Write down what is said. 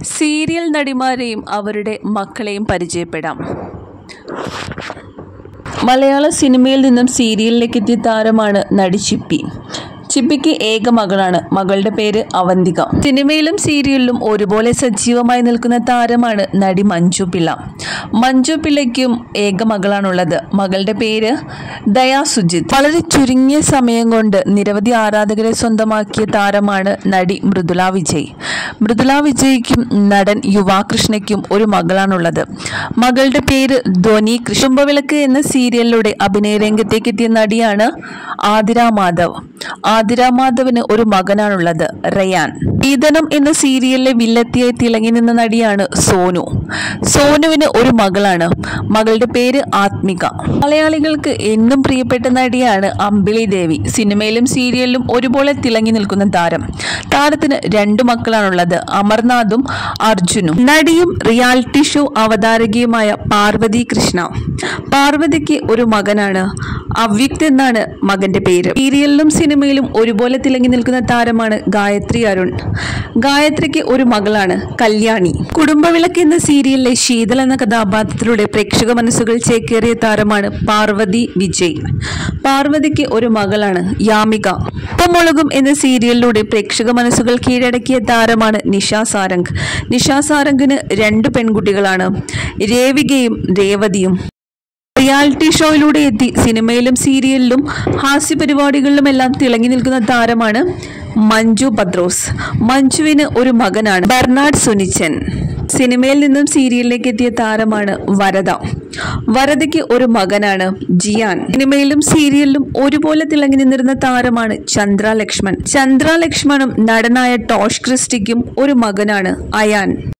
serial നടിമാരെയും അവരുടെ മക്കളെയും പരിചയപ്പെടാം മലയാള സിനിമയിൽ നിന്നും സീരിയലിലേക്ക് എത്തിയ താരമാണ് നടി ചിപ്പി ചിപ്പിക്ക് ഏക മകളാണ് മകളുടെ പേര് അവന്തിക സിനിമയിലും സീരിയലിലും ഒരുപോലെ സജീവമായി നിൽക്കുന്ന താരമാണ് നടി മഞ്ജു പിള്ള മഞ്ജു പിള്ളയ്ക്കും ഏക മകളാണുള്ളത് മകളുടെ പേര് ദയാ സുജിത് വളരെ ചുരുങ്ങിയ സമയം കൊണ്ട് നിരവധി ആരാധകരെ സ്വന്തമാക്കിയ താരമാണ് നടി മൃദുല വിജയ് മൃദുല വിജയ്ക്കും നടൻ യുവാകൃഷ്ണയ്ക്കും ഒരു മകളാണുള്ളത് മകളുടെ പേര് ധ്വനി കൃഷ്ണവിളക്ക് എന്ന സീരിയലിലൂടെ അഭിനയ രംഗത്തേക്ക് എത്തിയ നടിയാണ് ആതിര മാധവ് ആതിര മാധവിന് ഒരു മകനാണുള്ളത് റയാൻ ഈതനം എന്ന സീരിയലിലെ വില്ലത്തിയായി തിളങ്ങി നിന്ന നടിയാണ് സോനു സോനുവിന് ഒരു മകളാണ് മകളുടെ പേര് ആത്മിക മലയാളികൾക്ക് എന്നും പ്രിയപ്പെട്ട നടിയാണ് അമ്പിളി ദേവി സിനിമയിലും സീരിയലിലും ഒരുപോലെ തിളങ്ങി നിൽക്കുന്ന താരം താരത്തിന് രണ്ടു മക്കളാണുള്ളത് അമർനാഥും അർജുനും നടിയും റിയാലിറ്റി ഷോ അവതാരകയുമായ പാർവതി കൃഷ്ണ പാർവതിക്ക് ഒരു മകനാണ് അവ്യക്ത് എന്നാണ് മകന്റെ പേര് സീരിയലിലും സിനിമയിലും ഒരുപോലെ തിളങ്ങി നിൽക്കുന്ന താരമാണ് ഗായത്രി അരുൺ ഗായത്രിക്ക് ഒരു മകളാണ് കല്യാണി കുടുംബവിളക്ക് എന്ന സീരിയലിലെ ശീതൾ എന്ന കഥാപാത്രത്തിലൂടെ പ്രേക്ഷക മനസ്സുകൾ ചേക്കേറിയ താരമാണ് പാർവതി വിജയ് പാർവതിക്ക് ഒരു മകളാണ് യാമിക ഉപ്പമുളകും എന്ന സീരിയലിലൂടെ പ്രേക്ഷക മനസ്സുകൾ കീഴടക്കിയ താരമാണ് നിഷ സാരംഗ് നിഷ സാരംഗിന് രണ്ട് പെൺകുട്ടികളാണ് രേവികയും രേവതിയും റിയാലിറ്റി ഷോയിലൂടെ എത്തി സിനിമയിലും സീരിയലിലും ഹാസ്യ പരിപാടികളിലുമെല്ലാം തിളങ്ങി നിൽക്കുന്ന താരമാണ് മഞ്ജു പത്രോസ് മഞ്ജുവിന് ഒരു മകനാണ് ബെർണാഡ് സുനിച്ചൻ സിനിമയിൽ നിന്നും സീരിയലിലേക്ക് എത്തിയ താരമാണ് വരദ വരദയ്ക്ക് ഒരു മകനാണ് ജിയാൻ സിനിമയിലും സീരിയലിലും ഒരുപോലെ തിളങ്ങി നിന്നിരുന്ന താരമാണ് ചന്ദ്ര ലക്ഷ്മൺ ചന്ദ്ര ലക്ഷ്മണും നടനായ ടോഷ് ക്രിസ്റ്റിക്കും ഒരു മകനാണ് അയാൻ